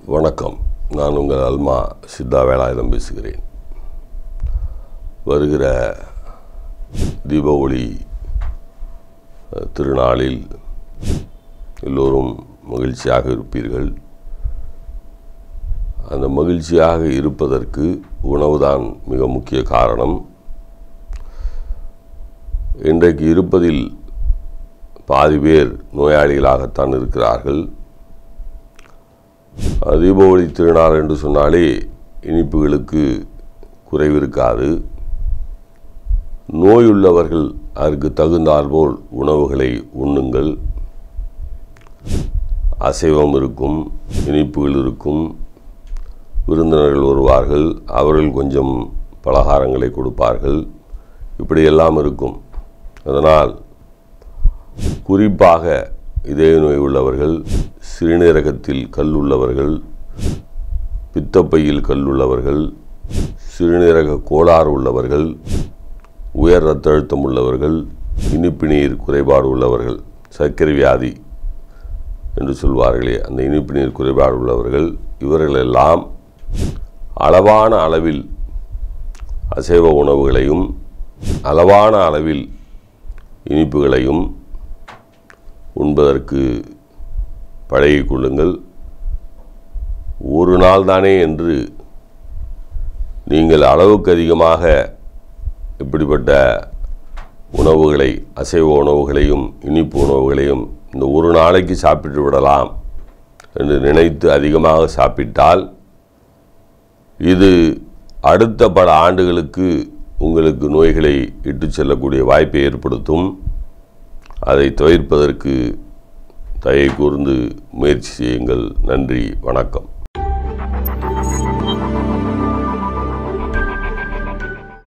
வணக்கம் நான் உங்கள் அல்மா சித்தா வேலாயுதம் பேசுகிறேன் வருகிற தீபாவளி அஹ், திருநாளில் எல்லோரும் மகிழ்ச்சியாக இருப்பீர்கள் அந்த மகிழ்ச்சியாக இருப்பதற்கு உணவுதான் மிக முக்கிய காரணம் இன்றைக்கு இருப்பதில் பாதி பேர் நோயாளிகளாகத்தான் இருக்கிறார்கள் அஹ், தீபாவளி திருநாள் என்று சொன்னாலே இனிப்புகளுக்கு குறைவு இருக்காது நோயுள்ளவர்கள் அதற்கு தகுந்தாற்போல் உணவுகளை உண்ணுங்கள் அசைவம் இருக்கும் இனிப்புகள் இருக்கும் விருந்தினர்கள் வருவார்கள் அவர்கள் கொஞ்சம் பலகாரங்களை கொடுப்பார்கள் இப்படியெல்லாம் இருக்கும் அதனால் குறிப்பாக இதய நோய் உள்ளவர்கள் சிறுநீரகத்தில் கல் உள்ளவர்கள் பித்தப்பையில் கல் உள்ளவர்கள் சிறுநீரக கோளாறு உள்ளவர்கள் உயர் இரத்த அழுத்தம் உள்ளவர்கள் இனிப்பு நீர் குறைபாடு உள்ளவர்கள் சர்க்கரை வியாதி என்று சொல்வார்களே அந்த இனிப்பு நீர் குறைபாடு உள்ளவர்கள் இவர்களெல்லாம் அளவான அளவில் அசைவ உணவுகளையும் அளவான அளவில் இனிப்புகளையும் உண்பதற்கு பழகிக் கொள்ளுங்கள் ஒரு நாள் தானே என்று நீங்கள் அளவுக்கு அதிகமாக இப்படிப்பட்ட உணவுகளை அசைவ உணவுகளையும் இனிப்பு உணவுகளையும் இந்த ஒரு நாளைக்கு சாப்பிட்டு விடலாம் என்று நினைத்து அதிகமாக சாப்பிட்டால் இது அடுத்த பல ஆண்டுகளுக்கு உங்களுக்கு நோய்களை இட்டுச் செல்லக்கூடிய வாய்ப்பை ஏற்படுத்தும் அதை தவிர்ப்பதற்கு தயை கூர்ந்து முயற்சி செய்யுங்கள் நன்றி வணக்கம்